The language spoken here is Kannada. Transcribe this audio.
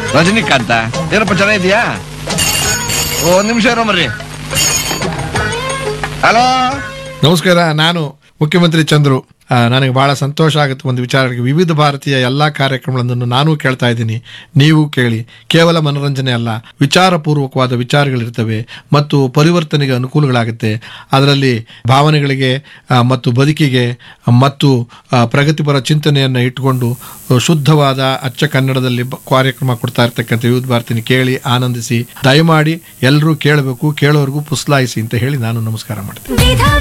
ರಜನಿಕಾಂತ ಏನಪ್ಪ ಚೆನ್ನಾಗಿದ್ಯಾ ಓ ಒಂದ್ ನಿಮಿಷ ಇರೋ ಮರ್ರಿ ಹಲೋ ನಮಸ್ಕಾರ ನಾನು ಮುಖ್ಯಮಂತ್ರಿ ಚಂದ್ರು ಆ, ನನಗೆ ಬಹಳ ಸಂತೋಷ ಆಗುತ್ತೆ ಒಂದು ವಿಚಾರಕ್ಕೆ ವಿವಿಧ ಭಾರತೀಯ ಎಲ್ಲ ಕಾರ್ಯಕ್ರಮಗಳನ್ನು ನಾನು ಕೇಳ್ತಾ ಇದ್ದೀನಿ ನೀವು ಕೇಳಿ ಕೇವಲ ಮನೋರಂಜನೆ ಅಲ್ಲ ವಿಚಾರಪೂರ್ವಕವಾದ ವಿಚಾರಗಳಿರ್ತವೆ ಮತ್ತು ಪರಿವರ್ತನೆಗೆ ಅನುಕೂಲಗಳಾಗುತ್ತೆ ಅದರಲ್ಲಿ ಭಾವನೆಗಳಿಗೆ ಆ, ಮತ್ತು ಬದುಕಿಗೆ ಮತ್ತು ಆ, ಪ್ರಗತಿಪರ ಚಿಂತನೆಯನ್ನು ಇಟ್ಟುಕೊಂಡು ಶುದ್ಧವಾದ ಅಚ್ಚ ಕನ್ನಡದಲ್ಲಿ ಬ- ಕಾರ್ಯಕ್ರಮ ಕೊಡ್ತಾ ಇರ್ತಕ್ಕಂಥ ವಿವಿಧ ಭಾರತಿನಿ ಕೇಳಿ ಆನಂದಿಸಿ ದಯಮಾಡಿ ಎಲ್ಲರೂ ಕೇಳಬೇಕು ಕೇಳೋರ್ಗೂ ಪುಸ್ಲಾಯಿಸಿ ಅಂತ ಹೇಳಿ ನಾನು ನಮಸ್ಕಾರ ಮಾಡ್ತೀನಿ ವಿಧ